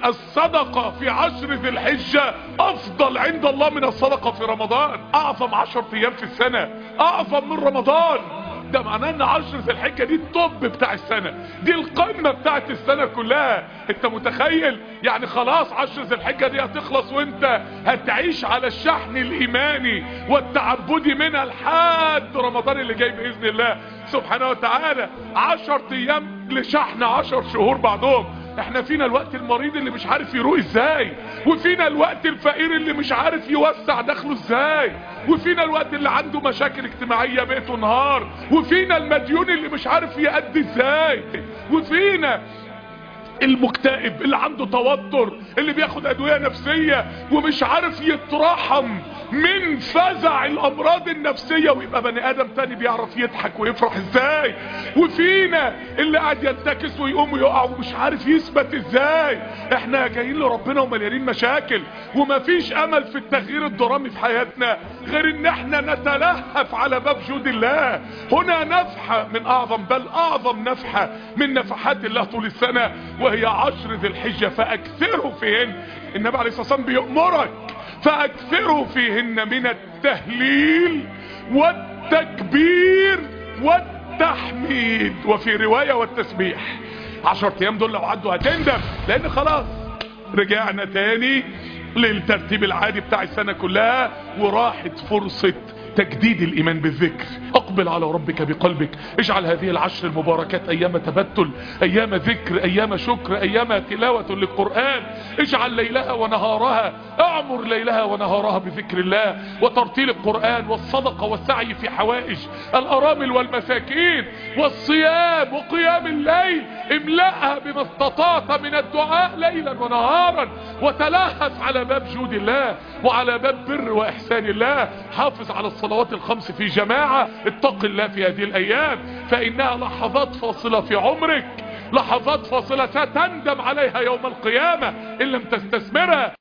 الصدقة في عشر ذي الحجة افضل عند الله من الصدقة في رمضان اعظم عشر ايام في السنة اعظم من رمضان ده معناه ان عشر ذي الحجة دي الطب بتاع السنة دي القمة بتاعت السنة كلها انت متخيل يعني خلاص عشر ذي الحجة دي هتخلص وانت هتعيش على الشحن الايماني والتعبدي منها لحد رمضان اللي جاي باذن الله سبحانه وتعالى عشر ايام لشحن عشر شهور بعدهم احنا فينا الوقت المريض اللي مش عارف يروق ازاي وفينا الوقت الفقير اللي مش عارف يوسع دخله ازاي وفينا الوقت اللي عنده مشاكل اجتماعية بيته نهار وفينا المديون اللي مش عارف يأدي ازاي وفينا المكتئب اللي عنده توتر اللي بياخد ادوية نفسية ومش عارف يترحم من فزع الامراض النفسية ويبقى بني ادم تاني بيعرف يضحك ويفرح ازاي وفينا اللي قاعد ينتكس ويقوم ويقع ومش عارف يثبت ازاي احنا جايين لربنا ومليانين مشاكل ومفيش امل في التغيير الدرامي في حياتنا غير ان احنا نتلهف على باب جود الله هنا نفحة من اعظم بل اعظم نفحة من نفحات الله طول السنة وهي عشر ذي الحجة فاكثروا فيهن النبي عليه الصلاة والسلام بيأمرك فاكثروا فيهن من التهليل والتكبير والتحميد وفي رواية والتسبيح عشر ايام دول لو عدوا هتندم لان خلاص رجعنا تاني للترتيب العادي بتاع السنة كلها وراحت فرصة تجديد الايمان بالذكر اقبل على ربك بقلبك اجعل هذه العشر المباركات ايام تبتل ايام ذكر ايام شكر ايام تلاوة للقرآن اجعل ليلها ونهارها اعمر ليلها ونهارها بذكر الله وترتيل القرآن والصدقة والسعي في حوائج الارامل والمساكين والصيام وقيام الليل املأها بما استطعت من الدعاء ليلا ونهارا وتلهف على باب جود الله وعلى باب بر واحسان الله حافظ على الصلوات الخمس في جماعة اتق الله في هذه الايام فانها لحظات فاصلة في عمرك لحظات فاصلة ستندم عليها يوم القيامة ان لم تستثمرها